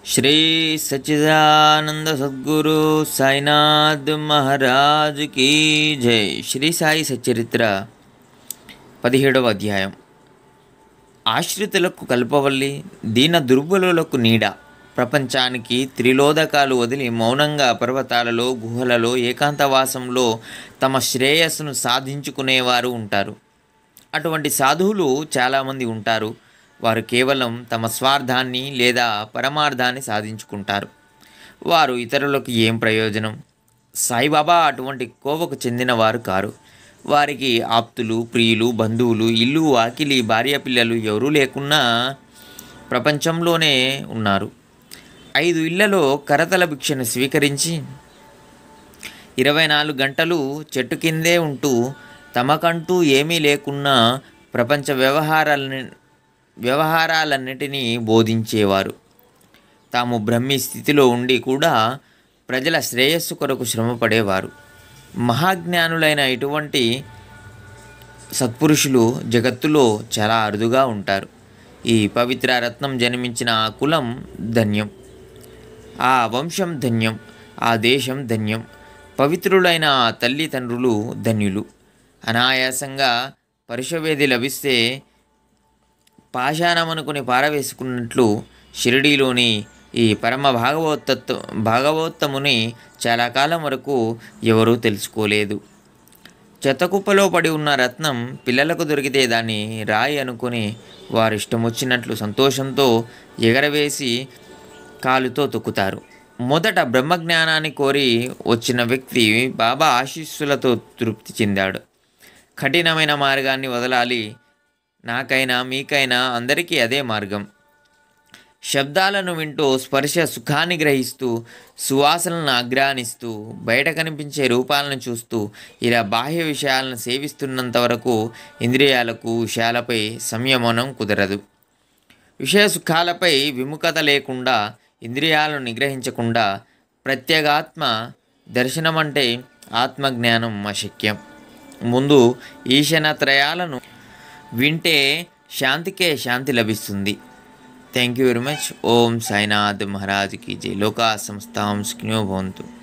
శ్రీ సచ్చిదానంద సద్గురు సాయినాథ్ మహారాజ్ కీ జై శ్రీ సాయి సచ్చరిత్ర పదిహేడవ అధ్యాయం ఆశ్రితులకు కల్పవల్లి దీన దుర్బలులకు నీడ ప్రపంచానికి త్రిలోదకాలు వదిలి మౌనంగా పర్వతాలలో గుహలలో ఏకాంతవాసంలో తమ శ్రేయస్సును సాధించుకునేవారు ఉంటారు అటువంటి సాధువులు చాలామంది ఉంటారు వారు కేవలం తమ స్వార్థాన్ని లేదా పరమార్థాన్ని సాధించుకుంటారు వారు ఇతరులకు ఏం ప్రయోజనం సాయిబాబా అటువంటి కోవకు చెందినవారు కారు వారికి ఆప్తులు ప్రియులు బంధువులు ఇల్లు వాకిలి భార్య పిల్లలు ఎవరూ లేకున్నా ప్రపంచంలోనే ఉన్నారు ఐదు ఇళ్లలో కరతల భిక్షను స్వీకరించి ఇరవై నాలుగు గంటలు చెట్టు కిందే ఉంటూ తమకంటూ ఏమీ లేకున్నా ప్రపంచ వ్యవహారాలని వ్యవహారాలన్నిటినీ బోధించేవారు తాము బ్రహ్మి స్థితిలో ఉండి కూడా ప్రజల శ్రేయస్సు కొరకు శ్రమపడేవారు మహాజ్ఞానులైన ఇటువంటి సత్పురుషులు జగత్తులో చాలా అరుదుగా ఉంటారు ఈ పవిత్ర రత్నం జన్మించిన ఆ కులం ధన్యం ఆ వంశం ధన్యం ఆ దేశం ధన్యం పవిత్రులైన ఆ తల్లిదండ్రులు ధన్యులు అనాయాసంగా పరుషవేది లభిస్తే పాషాణమనుకుని పారవేసుకున్నట్లు షిరిడీలోని ఈ పరమ భాగవతత్వ భాగవోత్తముని చాలా కాలం వరకు ఎవరూ తెలుసుకోలేదు చెత్తకుప్పలో పడి ఉన్న రత్నం పిల్లలకు దొరికితే దాన్ని రాయి అనుకుని వారు ఇష్టం వచ్చినట్లు సంతోషంతో ఎగరవేసి కాలుతో తొక్కుతారు మొదట బ్రహ్మజ్ఞానాన్ని కోరి వచ్చిన వ్యక్తి బాబా ఆశీస్సులతో తృప్తి చెందాడు కఠినమైన మార్గాన్ని వదలాలి నాకైనా మీకైనా అందరికీ అదే మార్గం శబ్దాలను వింటూ స్పర్శ సుఖాన్ని గ్రహిస్తూ సువాసనలను ఆగ్రానిస్తూ బయట కనిపించే రూపాలను చూస్తూ ఇలా బాహ్య విషయాలను సేవిస్తున్నంత వరకు ఇంద్రియాలకు విషయాలపై సంయమనం కుదరదు విషయ సుఖాలపై విముఖత లేకుండా ఇంద్రియాలను నిగ్రహించకుండా ప్రత్యేగాత్మ దర్శనం అంటే ఆత్మజ్ఞానం అశక్యం ముందు ఈశనత్రయాలను వింటే శాంతికే శాంతి లభిస్తుంది థ్యాంక్ యూ వెరీ మచ్ ఓం సాయినాథ్ మహారాజ్ కీ జై లోకా సంస్థాం స్క్నో భవంతు